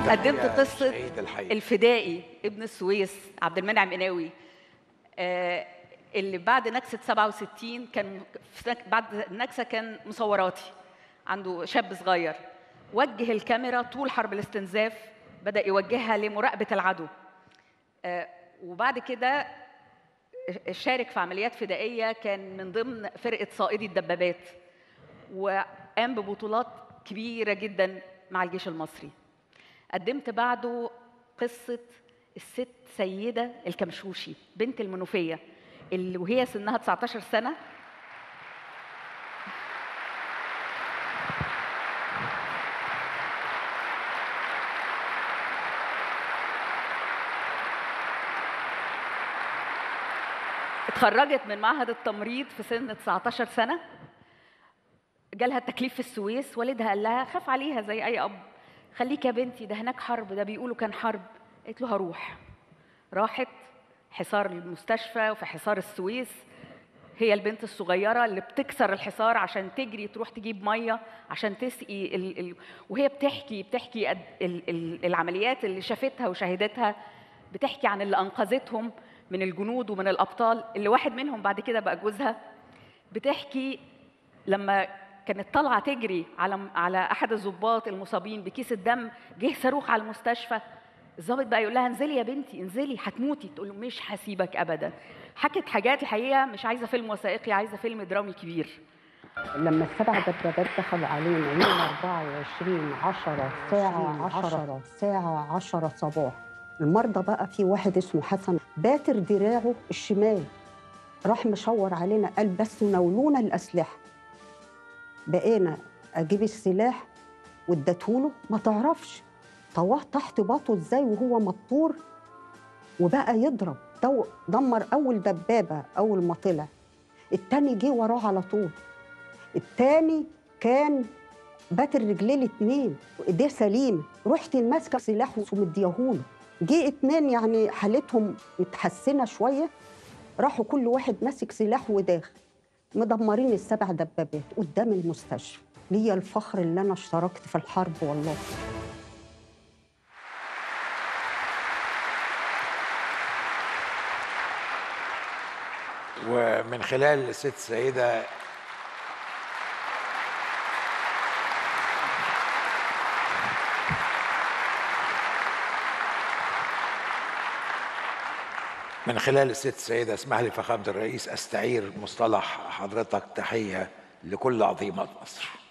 قدمت يا قصه شهيد الحي. الفدائي ابن السويس عبد المنعم قناوي آه، اللي بعد نكسه 67 كان في نك- بعد النكسه كان مصوراتي عنده شاب صغير وجه الكاميرا طول حرب الاستنزاف بدا يوجهها لمراقبه العدو آه، وبعد كده شارك في عمليات فدائيه كان من ضمن فرقه صائدي الدبابات وقام ببطولات كبيره جدا مع الجيش المصري قدمت بعده قصه الست سيده الكمشوشي بنت المنوفيه اللي وهي سنها 19 سنه اتخرجت من معهد التمريض في سن 19 سنه جالها التكليف في السويس والدها قال لها خاف عليها زي اي اب خليك يا بنتي ده هناك حرب ده بيقولوا كان حرب قالت له هروح راحت حصار المستشفى وفي حصار السويس هي البنت الصغيره اللي بتكسر الحصار عشان تجري تروح تجيب ميه عشان تسقي ال... ال... وهي بتحكي بتحكي قد- ال... ال... العمليات اللي شافتها وشاهدتها بتحكي عن اللي انقذتهم من الجنود ومن الابطال اللي واحد منهم بعد كده بقى جوزها بتحكي لما كانت طالعه تجري على على احد الضباط المصابين بكيس الدم جه صاروخ على المستشفى الضابط بقى يقول لها انزلي يا بنتي انزلي هتموتي تقول له مش هسيبك ابدا حكت حاجات الحقيقه مش عايزه فيلم وثائقي عايزه فيلم درامي كبير لما السبع دبابات دخلوا علينا يوم 24 10 ساعة 10 ساعة 10 صباح المرضى بقى في واحد اسمه حسن باتر دراعه الشمال راح مشور علينا قال بس ناولونا الأسلحة بقينا أجيب السلاح واديتهوله ما تعرفش طواه تحت باطه ازاي وهو مطور وبقى يضرب دو- دمر أول دبابة أول ما طلع التاني جه وراه على طول التاني كان باتر رجليه الاتنين وايديه سليمه رحت ماسكه سلاح ومديهوله جه اتنين يعني حالتهم متحسنه شويه راحوا كل واحد ماسك سلاح وداخل مدمرين السبع دبابات قدام المستشفى ليا الفخر اللي انا اشتركت في الحرب والله ومن خلال الست سيدة من خلال الست سيدة اسمح لي فخامة الرئيس استعير مصطلح حضرتك تحية لكل عظيمات مصر